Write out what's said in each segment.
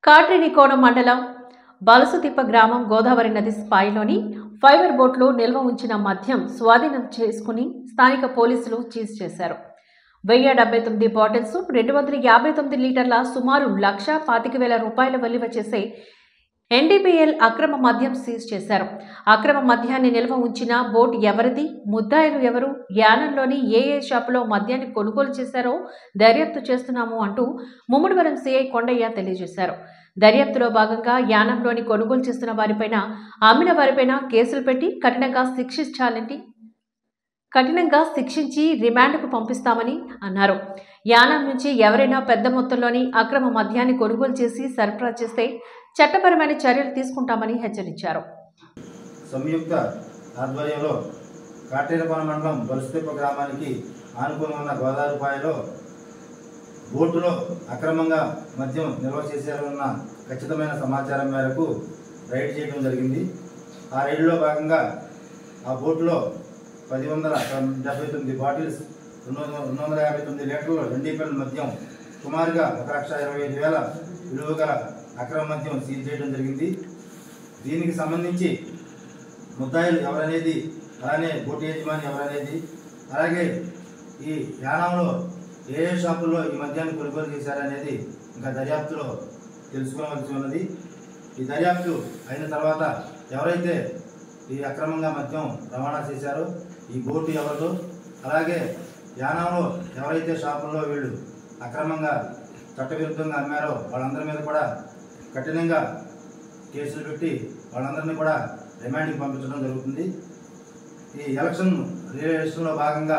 కాట్రేనికోణ మండలం బలసుతిప్ప గ్రామం గోదావరి నది స్థాయిలోని ఫైబర్ బోట్లో నిల్వ ఉంచిన మద్యం స్వాధీనం చేసుకుని స్థానిక పోలీసులు సీజ్ చేశారు వెయ్యి డెబ్బై తొమ్మిది బాటిల్స్ రెండు వందల యాభై తొమ్మిది లీటర్ల సుమారు లక్ష పాతిక వేల రూపాయల విలువ చేసే ఎన్డీపీఎల్ అక్రమ మద్యం సీజ్ చేశారు అక్రమ మద్యాన్ని నిల్వ ఉంచిన బోట్ ఎవరిది ముద్దాయిలు ఎవరు యానంలోని ఏ ఏ షాపులో మద్యాన్ని కొనుగోలు చేశారో దర్యాప్తు చేస్తున్నాము అంటూ ముమ్మడివరం సీఐ కొండయ్య తెలియజేశారు దర్యాప్తులో భాగంగా యానంలోని కొనుగోలు చేస్తున్న వారిపైన అమ్మిన వారిపైన కేసులు పెట్టి కఠినంగా శిక్షించాలని కఠినంగా శిక్షించి రిమాండ్కు పంపిస్తామని అన్నారు యానం నుంచి ఎవరైనా పెద్ద మొత్తంలోని అక్రమ మద్యాన్ని కొనుగోలు చేసి సరఫరా చేస్తే చట్టపరమైన చర్యలు తీసుకుంటామని హెచ్చరించారు సంయుక్త ఆధ్వర్యంలో కాటేరపాల మండలం బలుసుతిప్ప గ్రామానికి ఆనుకుని ఉన్న గోదావరిపాయలో బోటులో అక్రమంగా మద్యం నిల్వ చేశారన్న ఖచ్చితమైన సమాచారం మేరకు రైడ్ చేయడం జరిగింది ఆ రైడ్లో భాగంగా ఆ బోటులో పది వందల డెబ్బై తొమ్మిది బాటిల్స్ రెండు వందల రెండు వందల యాభై తొమ్మిది లీటర్లు రెండీపల్ మద్యం సుమారుగా ఒక లక్ష ఇరవై ఐదు వేల విలువ గల అక్రమ మద్యం సీజ్ చేయడం జరిగింది దీనికి సంబంధించి ముద్దాయిలు ఎవరనేది అలానే బోటు యజమాని ఎవరనేది అలాగే ఈ యానంలో ఏ ఏ షాపుల్లో ఈ మద్యాన్ని కొనుగోలు చేశారనేది ఇంకా దర్యాప్తులో తెలుసుకోవాల్సి ఉన్నది ఈ దర్యాప్తు అయిన తర్వాత ఎవరైతే ఈ అక్రమంగా మద్యం రవాణా చేశారో ఈ బోటు ఎవరు అలాగే యానంలో ఎవరైతే షాపుల్లో వీళ్ళు అక్రమంగా చట్టవిరుద్ధంగా అమ్మారో వాళ్ళందరి మీద కూడా కఠినంగా కేసులు పెట్టి వాళ్ళందరినీ కూడా రిమాండ్కి పంపించడం జరుగుతుంది ఈ ఎలక్షన్ రిలేషన్లో భాగంగా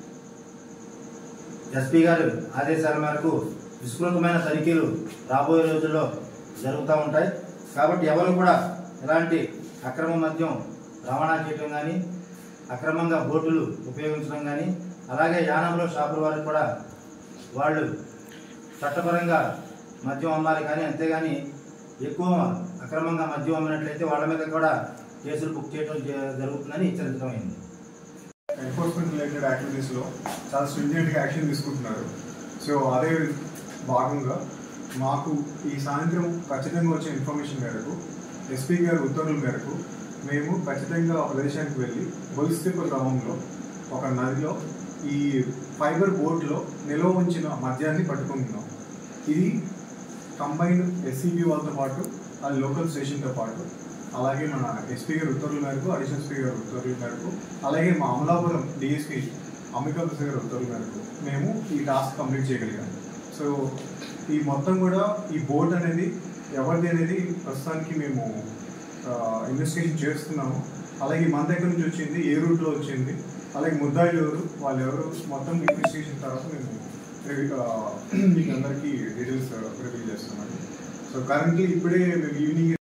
ఎస్పీ గారు ఆదేశాల మేరకు విస్తృతమైన తనిఖీలు రాబోయే రోజుల్లో జరుగుతూ ఉంటాయి కాబట్టి ఎవరు కూడా ఎలాంటి అక్రమ మద్యం రవాణా చేయడం కానీ అక్రమంగా బోటులు ఉపయోగించడం కానీ అలాగే యానంలో షాపుల వారికి కూడా వాళ్ళు చట్టపరంగా మద్యం అమ్మాలి కానీ అంతేగాని ఎక్కువ అక్రమంగా మద్యం అమ్మినట్లయితే వాళ్ళ మీద కూడా కేసులు బుక్ చేయడం జ- జరుగుతుందని హెచ్చరించడం అయింది ఎన్ఫోర్స్మెంట్ రిలేటెడ్ యాక్టివిటీస్లో చాలా స్ట్రింజెంట్గా యాక్షన్ తీసుకుంటున్నారు సో అదే భాగంగా మాకు ఈ సాయంత్రం ఖచ్చితంగా వచ్చే ఇన్ఫర్మేషన్ మేరకు ఎస్పీ గారి ఉత్తర్వుల మేరకు మేము ఖచ్చితంగా ఒక ప్రదేశానికి వెళ్ళి బొలిస్తిప్ప గ్రామంలో ఒక నదిలో ఈ ఫైబర్ బోట్లో నిల్వ ఉంచిన మద్యాన్ని పట్టుకుంటున్నాం ఇది కంబైన్డ్ ఎస్సీబీ వాళ్ళతో పాటు అది లోకల్ స్టేషన్తో పాటు అలాగే మన ఎస్పీ గారి ఉత్తర్వుల మేరకు అడిషనల్ ఎస్పీ గారి ఉత్తర్వుల మేరకు అలాగే మా అమలాపురం డిఎస్పీ అంబికా ప్రసాద్ గారి ఉత్తర్వుల మేరకు మేము ఈ టాస్క్ కంప్లీట్ చేయగలిగాం సో ఈ మొత్తం కూడా ఈ బోట్ అనేది ఎవరిది అనేది ప్రస్తుతానికి మేము ఇన్వెస్టిగేషన్ చేస్తున్నాము అలాగే మన దగ్గర నుంచి వచ్చింది ఏ రూట్లో వచ్చింది అలాగే ముద్దాయిలు ఎవరు వాళ్ళు ఎవరు మొత్తం ఇన్వెస్టిగేషన్ తర్వాత మేము రివీ- ఆ, మీకు అందరికీ డీటెయిల్స్ రివీల్ చేస్తున్నాము సో కరెంట్లీ ఇప్పుడే మేము ఈవినింగ్